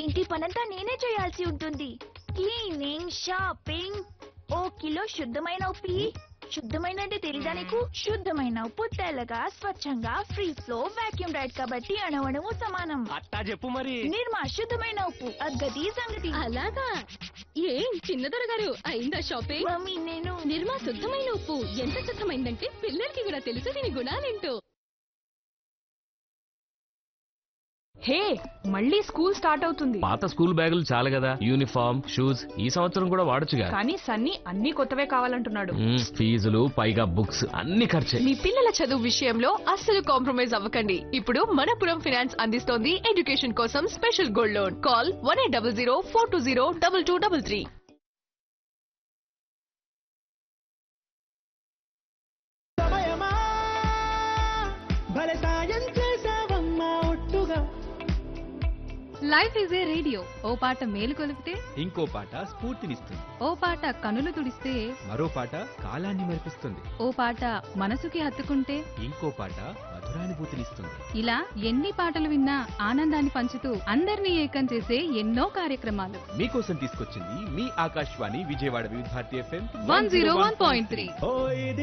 ఇంటి పనంతా నేనే చేయాల్సి ఉంటుంది క్లీనింగ్ షాపింగ్ ఓ కిలో శుద్ధమైన ఉప్పి శుద్ధమైన అంటే తెలీదా నీకు శుద్ధమైన ఉప్పు తెల్లగా స్వచ్ఛంగా ఫ్రీ ఫ్లో వాక్యూమ్ రైడ్ కాబట్టి అణవణము సమానం అట్టా చెప్పు మరి నిర్మా శుద్ధమైన ఉప్పు అగ్గది సంగతి అలాగా ఏం చిన్నదొర గారు అయిందా షాపింగ్ మమ్మీ నేను నిర్మా శుద్ధమైన ఉప్పు ఎంత శుద్ధమైందంటే పిల్లలకి కూడా తెలుసు దీని గుణాలేంటో హే మళ్ళీ స్కూల్ స్టార్ట్ అవుతుంది పాత స్కూల్ బ్యాగులు చాలు కదా యూనిఫామ్ షూస్ ఈ సంవత్సరం కూడా వాడొచ్చుగా కానీ సన్నీ అన్ని కొత్తవే కావాలంటున్నాడు మ్మ్, ఫీజులు పైగా బుక్స్ అన్ని ఖర్చే మీ పిల్లల చదువు విషయంలో అస్సలు కాంప్రమైజ్ అవ్వకండి ఇప్పుడు మనపురం ఫినాన్స్ అందిస్తోంది ఎడ్యుకేషన్ కోసం special gold loan call one eight double zero four two zero double two double three సమయమా భలే సాయం చేసావమ్మా ఒట్టుగా లైఫ్ ఈజ్ ఏ రేడియో ఓ పాట మేలు కొలిపితే ఇంకో పాట స్ఫూర్తినిస్తుంది ఓ పాట కనులు తుడిస్తే మరో పాట కాలాన్ని మరిపిస్తుంది ఓ పాట మనసుకి హత్తుకుంటే ఇంకో పాట మధురానుభూతినిస్తుంది ఇలా ఎన్ని పాటలు విన్నా ఆనందాన్ని పంచుతూ అందరినీ ఏకం చేసే ఎన్నో కార్యక్రమాలు మీకోసం తీసుకొచ్చింది మీ Akashvani Vijayawada Vividh Bharati FM one zero one point three ఓ ఇది